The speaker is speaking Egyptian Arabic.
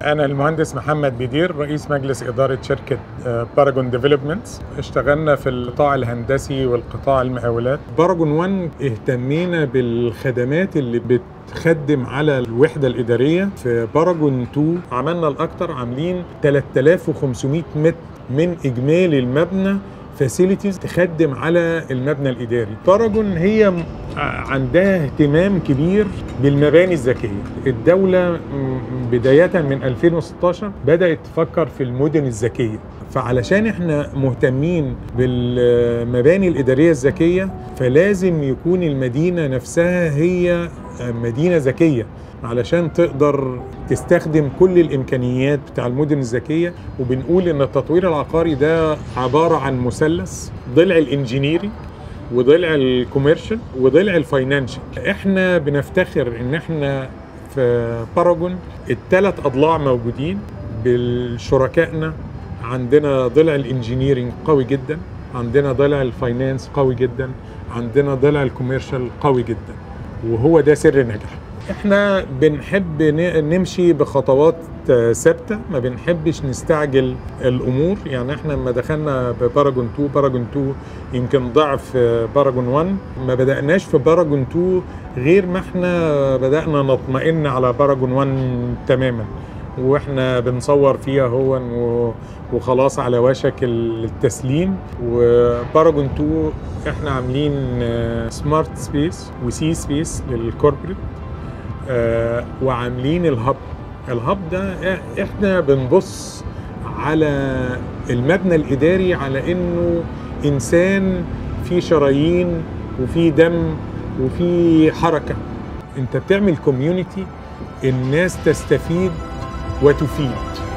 أنا المهندس محمد بدير رئيس مجلس إدارة شركة باراجون ديفلوبمنتس اشتغلنا في القطاع الهندسي والقطاع المقاولات باراجون 1 اهتمينا بالخدمات اللي بتخدم على الوحدة الإدارية في باراجون 2 عملنا الأكثر عاملين 3500 متر من إجمالي المبنى فاسيلتيز تخدم على المبنى الاداري باراجون هي عندها اهتمام كبير بالمباني الذكيه الدوله بدايه من 2016 بدات تفكر في المدن الذكيه فعلشان احنا مهتمين بالمباني الاداريه الذكيه فلازم يكون المدينه نفسها هي مدينه ذكيه علشان تقدر تستخدم كل الامكانيات بتاع المدن الذكيه وبنقول ان التطوير العقاري ده عباره عن مثلث ضلع الانجينيري وضلع الكوميرشال وضلع الفاينانشال احنا بنفتخر ان احنا في باراجون الثلاث اضلاع موجودين بالشركائنا عندنا ضلع الانجينيرنج قوي جدا عندنا ضلع الفاينانس قوي جدا عندنا ضلع الكوميرشال قوي جدا وهو ده سر نجاحنا احنا بنحب نمشي بخطوات ثابته ما بنحبش نستعجل الامور يعني احنا لما دخلنا بباراجون 2 باراجون 2 يمكن ضعف باراجون 1 ما بداناش في باراجون 2 غير ما احنا بدانا نطمئن على باراجون 1 تماما واحنا بنصور فيها هو وخلاص على وشك التسليم وباراجون 2 احنا عاملين سمارت سبيس وسي سبيس للكوربريت آه وعاملين الهب الهب ده احنا بنبص على المبنى الاداري على انه انسان في شرايين وفي دم وفي حركه انت بتعمل كوميونتي الناس تستفيد وتفيد